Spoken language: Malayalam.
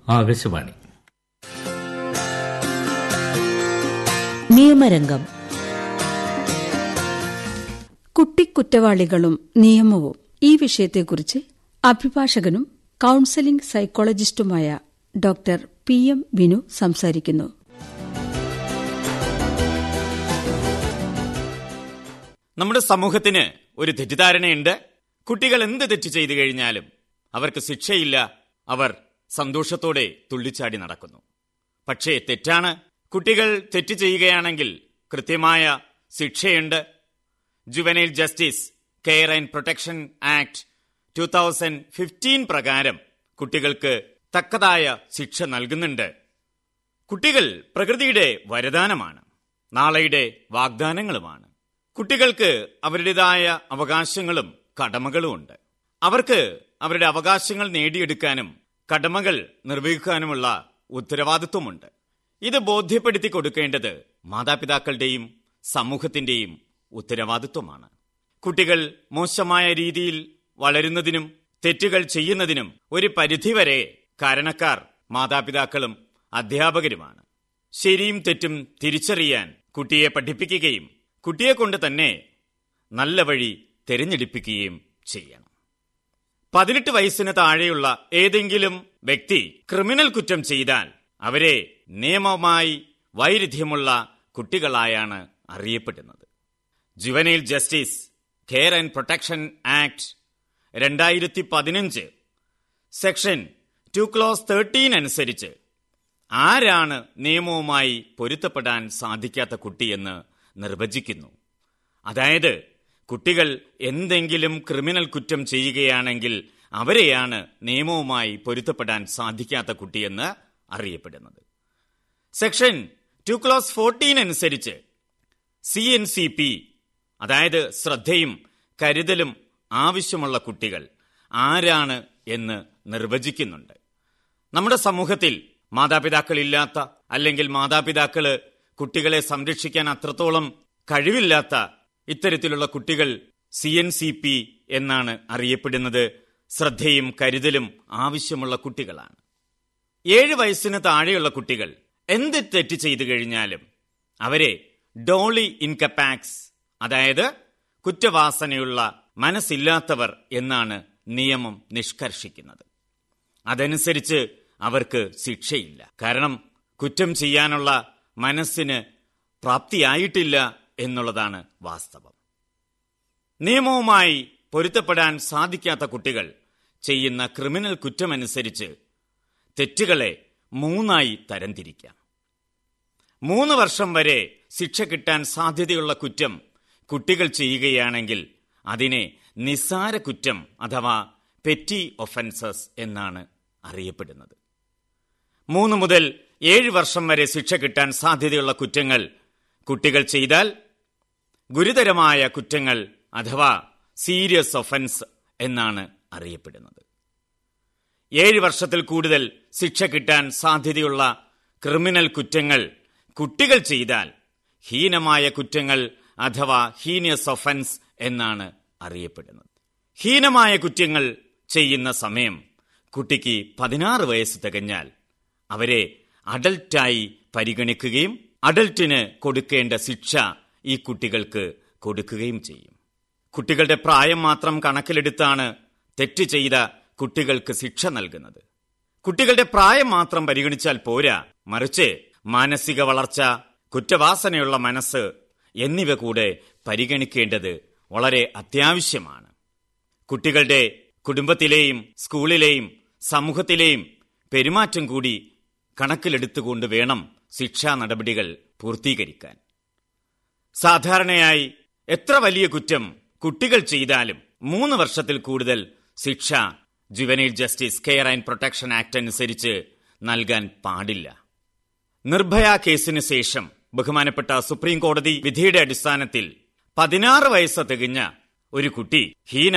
ആകാശവാണി നിയമരംഗം കുട്ടിക്കുറ്റവാളികളും നിയമവും ഈ വിഷയത്തെക്കുറിച്ച് അഭിഭാഷകനും കൌൺസലിംഗ് സൈക്കോളജിസ്റ്റുമായ ഡോക്ടർ പി എം വിനു സംസാരിക്കുന്നു നമ്മുടെ സമൂഹത്തിന് ഒരു തെറ്റിദ്ധാരണയുണ്ട് കുട്ടികൾ എന്ത് തെറ്റ് ചെയ്തു കഴിഞ്ഞാലും അവർക്ക് ശിക്ഷയില്ല അവർ സന്തോഷത്തോടെ തുള്ളിച്ചാടി നടക്കുന്നു പക്ഷേ തെറ്റാണ് കുട്ടികൾ തെറ്റ് ചെയ്യുകയാണെങ്കിൽ കൃത്യമായ ശിക്ഷയുണ്ട് juvenile justice care and protection act two thousand fifteen പ്രകാരം കുട്ടികൾക്ക് തക്കതായ ശിക്ഷ നൽകുന്നുണ്ട് കുട്ടികൾ പ്രകൃതിയുടെ വരദാനമാണ് നാളെയുടെ വാഗ്ദാനങ്ങളുമാണ് കുട്ടികൾക്ക് അവരുടേതായ അവകാശങ്ങളും കടമകളുമുണ്ട് അവർക്ക് അവരുടെ അവകാശങ്ങൾ നേടിയെടുക്കാനും കടമകൾ നിർവഹിക്കാനുമുള്ള ഉത്തരവാദിത്വമുണ്ട് ഇത് ബോധ്യപ്പെടുത്തി കൊടുക്കേണ്ടത് മാതാപിതാക്കളുടെയും സമൂഹത്തിന്റെയും ഉത്തരവാദിത്വമാണ് കുട്ടികൾ മോശമായ രീതിയിൽ വളരുന്നതിനും തെറ്റുകൾ ചെയ്യുന്നതിനും ഒരു പരിധിവരെ കാരണക്കാർ മാതാപിതാക്കളും അധ്യാപകരുമാണ് ശരിയും തെറ്റും തിരിച്ചറിയാൻ കുട്ടിയെ പഠിപ്പിക്കുകയും കുട്ടിയെ കൊണ്ട് തന്നെ നല്ല വഴി തിരഞ്ഞെടുപ്പിക്കുകയും ചെയ്യണം പതിനെട്ട് വയസ്സിന് താഴെയുള്ള ഏതെങ്കിലും വ്യക്തി ക്രിമിനൽ കുറ്റം ചെയ്താൽ അവരെ നിയമവുമായി വൈരുദ്ധ്യമുള്ള കുട്ടികളായാണ് അറിയപ്പെടുന്നത് juvenile justice care and protection act രണ്ടായിരത്തി പതിനഞ്ച് സെക്ഷൻ ടു ക്ലോസ് തേർട്ടീൻ അനുസരിച്ച് ആരാണ് നിയമവുമായി പൊരുത്തപ്പെടാൻ സാധിക്കാത്ത കുട്ടിയെന്ന് നിർവചിക്കുന്നു അതായത് കുട്ടികൾ എന്തെങ്കിലും ക്രിമിനൽ കുറ്റം ചെയ്യുകയാണെങ്കിൽ അവരെയാണ് നിയമവുമായി പൊരുത്തപ്പെടാൻ സാധിക്കാത്ത കുട്ടിയെന്ന് അറിയപ്പെടുന്നത് സെക്ഷൻ ടു ക്ലോസ് ഫോർട്ടീൻ അനുസരിച്ച് സി എൻ സി പി അതായത് ശ്രദ്ധയും കരുതലും ആവശ്യമുള്ള കുട്ടികൾ ആരാണ് എന്ന് നിർവചിക്കുന്നുണ്ട് നമ്മുടെ സമൂഹത്തിൽ മാതാപിതാക്കളില്ലാത്ത അല്ലെങ്കിൽ മാതാപിതാക്കള് കുട്ടികളെ സംരക്ഷിക്കാൻ അത്രത്തോളം കഴിവില്ലാത്ത ഇത്തരത്തിലുള്ള കുട്ടികൾ സി എൻ സി പി എന്നാണ് അറിയപ്പെടുന്നത് ശ്രദ്ധയും കരുതലും ആവശ്യമുള്ള കുട്ടികളാണ് ഏഴ് വയസ്സിന് താഴെയുള്ള കുട്ടികൾ എന്ത് തെറ്റ് ചെയ്തു കഴിഞ്ഞാലും അവരെ ഡോളി ഇൻകപാക്സ് അതായത് കുറ്റവാസനയുള്ള മനസ്സില്ലാത്തവർ എന്നാണ് നിയമം നിഷ്കർഷിക്കുന്നത് അതനുസരിച്ച് അവർക്ക് ശിക്ഷയില്ല കാരണം കുറ്റം ചെയ്യാനുള്ള മനസ്സിന് പ്രാപ്തിയായിട്ടില്ല എന്നുള്ളതാണ് വാസ്തവം നിയമവുമായി പൊരുത്തപ്പെടാൻ സാധിക്കാത്ത കുട്ടികൾ ചെയ്യുന്ന ക്രിമിനൽ കുറ്റമനുസരിച്ച് തെറ്റുകളെ മൂന്നായി തരംതിരിക്കാം മൂന്ന് വർഷം വരെ ശിക്ഷ കിട്ടാൻ സാധ്യതയുള്ള കുറ്റം കുട്ടികൾ ചെയ്യുകയാണെങ്കിൽ അതിനെ നിസ്സാര കുറ്റം അഥവാ പെറ്റി ഒഫൻസസ് എന്നാണ് അറിയപ്പെടുന്നത് മൂന്ന് മുതൽ ഏഴ് വർഷം വരെ ശിക്ഷ കിട്ടാൻ സാധ്യതയുള്ള കുറ്റങ്ങൾ കുട്ടികൾ ചെയ്താൽ ഗുരുതരമായ കുറ്റങ്ങൾ അഥവാ സീരിയസ് ഒഫൻസ് എന്നാണ് അറിയപ്പെടുന്നത് ഏഴ് വർഷത്തിൽ കൂടുതൽ ശിക്ഷ കിട്ടാൻ സാധ്യതയുള്ള ക്രിമിനൽ കുറ്റങ്ങൾ കുട്ടികൾ ചെയ്താൽ ഹീനമായ കുറ്റങ്ങൾ അഥവാ ഹീനിയസ് ഒഫൻസ് എന്നാണ് അറിയപ്പെടുന്നത് ഹീനമായ കുറ്റങ്ങൾ ചെയ്യുന്ന സമയം കുട്ടിക്ക് പതിനാറ് വയസ്സ് തികഞ്ഞാൽ അവരെ അഡൽട്ടായി പരിഗണിക്കുകയും അഡൽട്ടിന് കൊടുക്കേണ്ട ശിക്ഷ ഈ കുട്ടികൾക്ക് കൊടുക്കുകയും ചെയ്യും കുട്ടികളുടെ പ്രായം മാത്രം കണക്കിലെടുത്താണ് തെറ്റ് ചെയ്ത കുട്ടികൾക്ക് ശിക്ഷ നൽകുന്നത് കുട്ടികളുടെ പ്രായം മാത്രം പരിഗണിച്ചാൽ പോരാ മറിച്ച് മാനസിക വളർച്ച കുറ്റവാസനയുള്ള മനസ്സ് എന്നിവ കൂടെ പരിഗണിക്കേണ്ടത് വളരെ അത്യാവശ്യമാണ് കുട്ടികളുടെ കുടുംബത്തിലെയും സ്കൂളിലെയും സമൂഹത്തിലെയും പെരുമാറ്റം കൂടി കണക്കിലെടുത്തുകൊണ്ട് വേണം ശിക്ഷാ നടപടികൾ പൂർത്തീകരിക്കാൻ സാധാരണയായി എത്ര വലിയ കുറ്റം കുട്ടികൾ ചെയ്താലും മൂന്ന് വർഷത്തിൽ കൂടുതൽ ശിക്ഷ juvenile justice care and protection act അനുസരിച്ച് നൽകാൻ പാടില്ല നിർഭയ കേസിന് ശേഷം ബഹുമാനപ്പെട്ട സുപ്രീം കോടതി വിധിയുടെ അടിസ്ഥാനത്തിൽ പതിനാറ് വയസ്സ് തികഞ്ഞ ഒരു കുട്ടി ഹീന